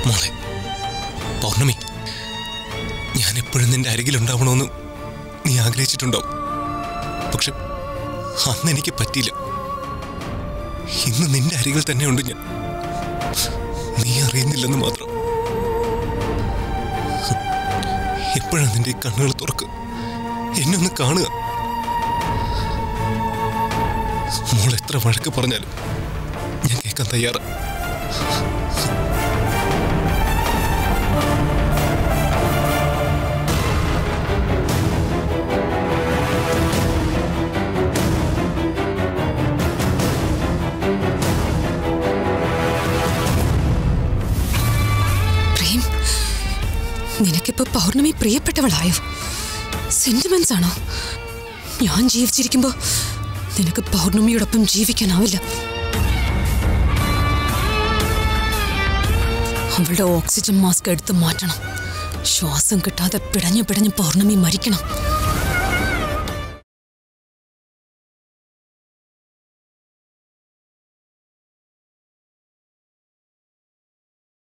മോളെ പൗർണമി ഞാൻ എപ്പോഴും നിന്റെ അരികിലുണ്ടാവണമെന്ന് നീ ആഗ്രഹിച്ചിട്ടുണ്ടാവും പക്ഷെ അന്ന് എനിക്ക് പറ്റിയില്ല ഇന്ന് നിന്റെ അരികിൽ തന്നെയുണ്ട് ഞാൻ നീ അറിയുന്നില്ലെന്ന് മാത്രം എപ്പോഴാണ് നിന്റെ ഈ കണ്ണുകൾ തുറക്കുക എന്നെ ഒന്ന് കാണുക മോൾ എത്ര വഴക്ക് പറഞ്ഞാലും ഞാൻ കേൾക്കാൻ തയ്യാറാ പ്രേം നിനക്കിപ്പോ പൗർണമി പ്രിയപ്പെട്ടവളായോ സെന്റിമെന്റ്സ് ആണോ ഞാൻ ജീവിച്ചിരിക്കുമ്പോ നിനക്ക് പൗർണമിയോടൊപ്പം ജീവിക്കാനാവില്ല അവളുടെ ഓക്സിജൻ മാസ്ക് എടുത്ത് മാറ്റണം ശ്വാസം കിട്ടാതെ പിടഞ്ഞു പിടഞ്ഞ് പൗർണമി മരിക്കണം